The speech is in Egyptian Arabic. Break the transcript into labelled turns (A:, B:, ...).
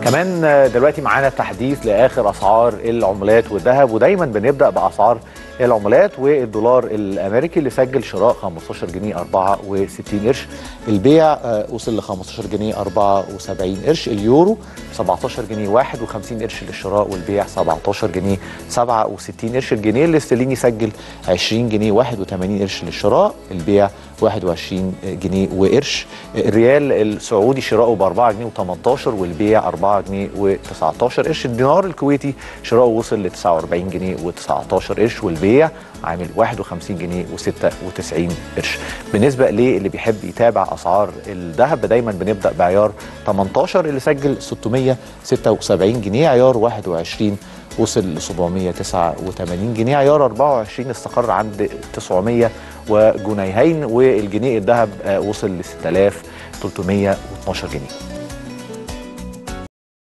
A: كمان دلوقتي معانا تحديث لاخر اسعار العملات والذهب ودايما بنبدا باسعار العملات والدولار الامريكي اللي سجل شراء 15 جنيه 64 قرش البيع آه، وصل ل 15 جنيه 74 قرش اليورو 17 جنيه 51 قرش للشراء والبيع 17 جنيه 67 قرش الجنيه الاسترليني سجل 20 جنيه 81 قرش للشراء البيع 21 جنيه وقرش الريال السعودي شراؤه ب 4 جنيه و18 والبيع 4 جنيه و19 قرش الدينار الكويتي شراؤه وصل ل 49 جنيه و19 قرش والبيع عامل 51 جنيه و96 قرش بالنسبه للي بيحب يتابع اسعار الذهب دايما بنبدا بعيار 18 اللي سجل 676 جنيه عيار 21 وصل ل 789 جنيه عيار 24 استقر عند 900 وجنيهين والجنيه الذهب آه، وصل ل 6312 جنيه